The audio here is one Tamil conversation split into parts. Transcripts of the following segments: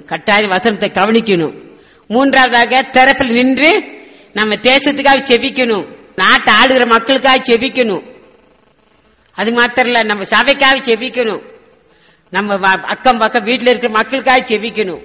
கட்டாயம் வசனத்தை கவனிக்கணும் மூன்றாவதாக திறப்பில் நின்று நம்ம தேசத்துக்காக செபிக்கணும் நாட்டை ஆளுகிற மக்களுக்காக செபிக்கணும் அது மாத்திரம் இல்ல நம்ம சபைக்காக செபிக்கணும் நம்ம வ- அக்கம் பக்கம் வீட்டில் இருக்கிற மக்களுக்காக செபிக்கணும்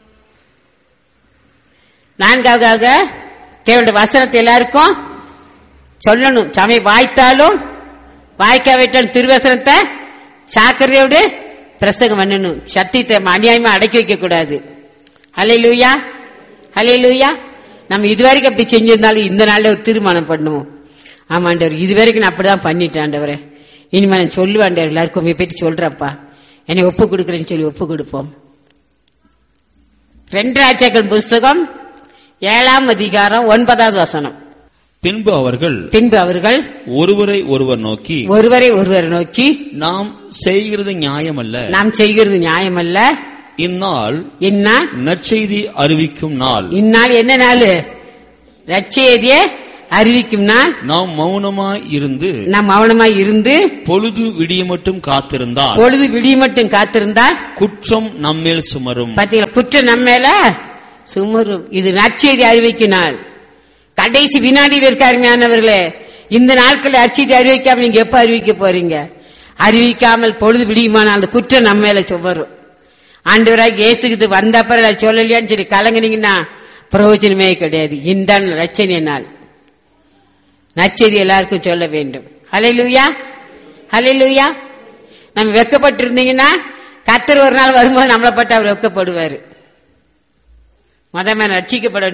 நான்காவதாக தேவனுடைய வசனத்தை எல்லாருக்கும் சொல்லணும் சமயம் வாய்த்தாலும் வாய்க்காவிட்டாலும் திருவசனத்தை சாக்கரையோடு பிரசங்கம் பண்ணணும் சத்தியத்தை நம்ம அநியாயமா அடக்கி வைக்க கூடாது ஹலே லூயா ஹலே லூயா நம்ம இதுவரைக்கும் அப்படி செஞ்சிருந்தாலும் இந்த நாள்ல ஒரு தீர்மானம் பண்ணுவோம் ஆமாண்டவர் இதுவரைக்கும் நான் அப்படிதான் பண்ணிட்டேன் ஆண்டவரே இனிமே நான் சொல்லுவாண்டவர் எல்லாருக்கும் உண்மையை பற்றி சொல்றப்பா என்னை ஒப்பு கொடுக்குறேன்னு சொல்லி ஒப்பு கொடுப்போம் ரெண்டு ராஜாக்கள் புஸ்தகம் ஏழாம் அதிகாரம் ஒன்பதாவது வசனம் பின்பு அவர்கள் பின்பு அவர்கள் ஒருவரை ஒருவர் நோக்கி ஒருவரை ஒருவர் நோக்கி நாம் செய்கிறது நியாயமல்ல நாம் செய்கிறது நியாயமல்ல இந்நாள் இந்நாள் நற்செய்தி அறிவிக்கும் நாள் இந்நாள் என்ன நாள் ரட்சேதியே அறிவிக்கும் நாள் நாம் மௌனமாய் இருந்து நாம் மௌனமாய் இருந்து பொழுது விடிய மட்டும் காத்திருந்தால் பொழுது விடிய மட்டும் காத்திருந்தால் குற்றம் நம்மேல் சுமரும் பாத்தீங்களா குற்றம் நம்ம மேல சுமரும் இது நற்செய்தி அறிவிக்கும் நாள் கடைசி வினாடியில் இருக்க அருமையானவர்களே இந்த நாட்கள் அச்செய்தி அறிவிக்காம நீங்க எப்ப அறிவிக்க போறீங்க அறிவிக்காமல் பொழுது விடியுமானால் அந்த குற்றம் நம்ம மேல சுமரும் ஆண்டவராக இயேசுக்கு வந்த அப்புறம் நான் சொல்லலையான்னு சொல்லி கலங்குனீங்கன்னா பிரயோஜனமே கிடையாது இந்த ரச்சனை நாள் நற்செய்தி எல்லாருக்கும் சொல்ல வேண்டும் ஹலே லூயா ஹலே லூயா நம்ம வெக்கப்பட்டு இருந்தீங்கன்னா கத்தர் ஒரு நாள் வரும்போது நம்மளை பட்டு அவர் வெக்கப்படுவாரு மதமே ரட்சிக்கப்பட